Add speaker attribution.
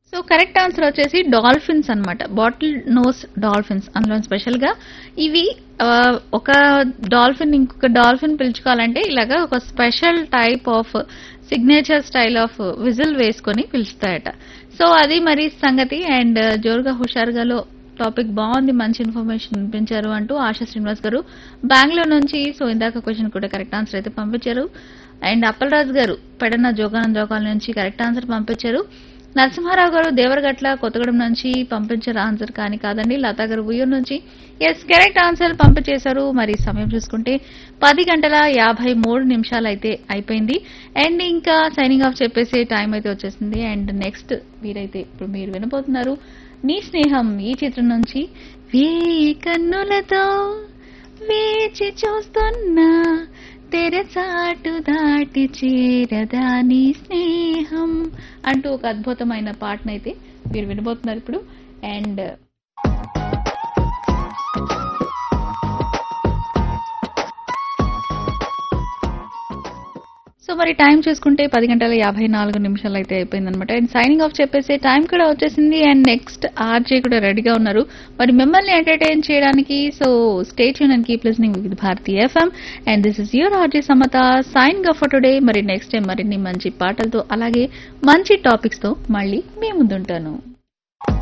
Speaker 1: so correct answer వచ్చేసి dolphins అన్నమాట bottle nose dolphins అందులో స్పెషల్ గా ఇవి ఆ, ఒక డాల్ఫిన్ ఇంకొక డాల్ఫిన్ పిలుచుకోవాలంటే ఇలాగా ఒక special type of signature style of whistle వేసుకొని పిలుస్తాయట సో అది మరి సంగతి అండ్ జోరుగా హుషారుగాలో టాపిక్ బాగుంది మంచి ఇన్ఫర్మేషన్ వినిపించారు అంటూ ఆశా శ్రీనివాస్ గారు బెంగళూరు నుంచి సో ఇందాక క్వశ్చన్ కూడా కరెక్ట్ ఆన్సర్ అయితే పంపించారు అండ్ అప్పలరాజు గారు పెడన జోగానంద జోగాల నుంచి కరెక్ట్ ఆన్సర్ పంపించారు నరసింహారావు గారు దేవరగట్ల కొత్తగూడెం నుంచి పంపించారు ఆన్సర్ కానీ కాదండి లతా గారు ఉయ్యూరు నుంచి ఎస్ కరెక్ట్ ఆన్సర్ పంపించేశారు మరి సమయం చూసుకుంటే పది గంటల యాభై మూడు నిమిషాలు అయితే అయిపోయింది అండ్ ఇంకా సైనింగ్ ఆఫ్ చెప్పేసే టైం అయితే వచ్చేసింది అండ్ నెక్స్ట్ మీరైతే ఇప్పుడు మీరు వినబోతున్నారు నీ స్నేహం ఈ చిత్రం నుంచి వేయి కన్నులతో వేచి చూస్తున్నా తెరచాటు దాటి చేరదా నీ స్నేహం అంటూ ఒక అద్భుతమైన పాటనైతే మీరు వినబోతున్నారు ఇప్పుడు అండ్ సో మరి టైం చూసుకుంటే పది గంటల యాభై నాలుగు నిమిషాలు అయితే అయిపోయిందనమాట అండ్ సైనింగ్ ఆఫ్ చెప్పేసి టైం కూడా వచ్చేసింది అండ్ నెక్స్ట్ ఆర్జే కూడా రెడీగా ఉన్నారు మరి మిమ్మల్ని ఎంటర్టైన్ చేయడానికి so stay tune and keep listening with Bharati FM and this is your RJ Samatha signing off for today మరి నెక్స్ట్ టైం మరిన్ని మంచి పాటలతో అలాగే మంచి టాపిక్స్ తో మళ్ళీ మీ ముందుంటాను